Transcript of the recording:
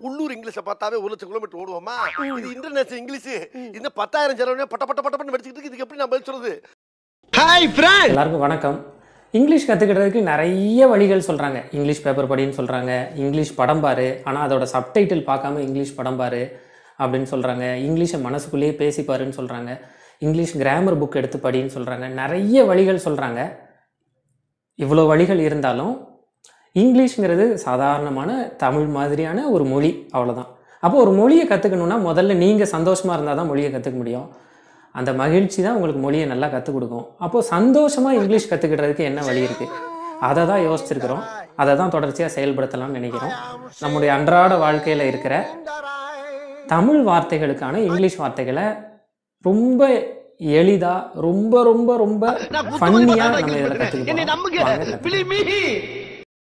உள்ளூர் இங்கிலீஷை பார்த்தாவே ஒரு லட்சம் கிலோமீட்டர் ஓடுவோமா இது இன்டர்நேஷனல் இங்கிலீஷ் இந்த பத்தாயிரம் செலவுனே பட்ட பட்ட பட்ட பட்டு படிச்சுட்டு இருக்கு இதுக்கு எப்படி நான் பதில் சொல்றது ஹாய் ஃப்ரெண்ட் எல்லாருக்கும் வணக்கம் இங்கிலீஷ் கற்றுக்கிறதுக்கு நிறைய வழிகள் சொல்கிறாங்க இங்கிலீஷ் பேப்பர் படின்னு சொல்கிறாங்க இங்கிலீஷ் படம் பாரு ஆனால் அதோட சப்டைட்டில் பார்க்காம இங்கிலீஷ் படம் பாரு அப்படின்னு சொல்கிறாங்க இங்கிலீஷை மனசுக்குள்ளேயே பேசி பாருன்னு சொல்கிறாங்க இங்கிலீஷ் கிராமர் புக் எடுத்து படின்னு சொல்கிறாங்க நிறைய வழிகள் சொல்கிறாங்க இவ்வளோ வழிகள் இருந்தாலும் இங்கிலீஷ்ங்கிறது சாதாரணமான தமிழ் மாதிரியான ஒரு மொழி அவ்வளோதான் அப்போ ஒரு மொழியை கற்றுக்கணுன்னா முதல்ல நீங்கள் சந்தோஷமாக இருந்தால் தான் மொழியை கற்றுக்க முடியும் அந்த மகிழ்ச்சி தான் உங்களுக்கு மொழியை நல்லா கற்றுக் கொடுக்கும் அப்போது சந்தோஷமாக இங்கிலீஷ் கற்றுக்கிறதுக்கு என்ன வழி இருக்குது அதை தான் யோசிச்சிருக்கிறோம் அதை தான் தொடர்ச்சியாக செயல்படுத்தலாம்னு நினைக்கிறோம் நம்முடைய அன்றாட வாழ்க்கையில் இருக்கிற தமிழ் வார்த்தைகளுக்கான இங்கிலீஷ் வார்த்தைகளை ரொம்ப எளிதா ரொம்ப ரொம்ப ரொம்ப ஃபன்னியாக நம்ம இதில் என்னை நம்புங்க கற்றுக்கலாம் believe me